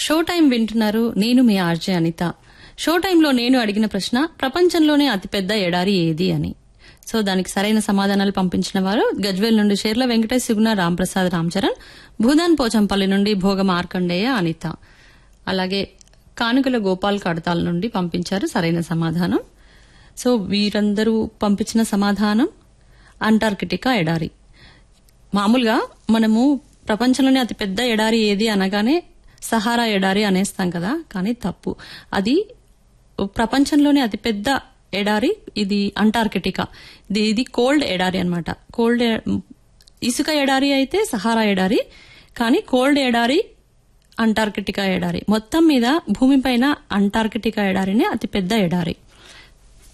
show time వింటున్నారు నేను మీ RJ Anitha show టైంలో నేను అడిగిన ప్రశ్న ప్రపంచంలోనే అతిపెద్ద ఎడారి ఏది అని సో దానికి సరైన సమాధానాలు పంపించిన వారు గజ్వేల్ నుండి షేర్ల వెంకటేష్ సుగుణ రాంప్రసాద్ రామచరణ్ భూదాన్ పోచంపల్లి నుండి భోగ మార్కండేయ అనిత అలాగే కానుకల గోపాల్ కడతాల నుండి పంపించారు సరైన సమాధానం సో వీరందరూ పంపించిన సమాధానం అంటార్కిటికా ఎడారి మామూలుగా మనము ప్రపంచంలోనే అతి పెద్ద ఎడారి ఏది అనగానే సహారా ఎడారి అనేస్తాం కదా కానీ తప్పు అది ప్రపంచంలోనే అతి పెద్ద ఎడారి ఇది అంటార్కిటికా ఇది ఇది కోల్డ్ ఎడారి అన్నమాట కోల్డ్ ఎ- ఇసుక ఎడారి అయితే సహారా ఎడారి కానీ కోల్డ్ ఎడారి అంటార్కిటికా ఎడారి మొత్తం మీద భూమిపైన అంటార్కిటికా ఎడారినే అతి పెద్ద ఎడారి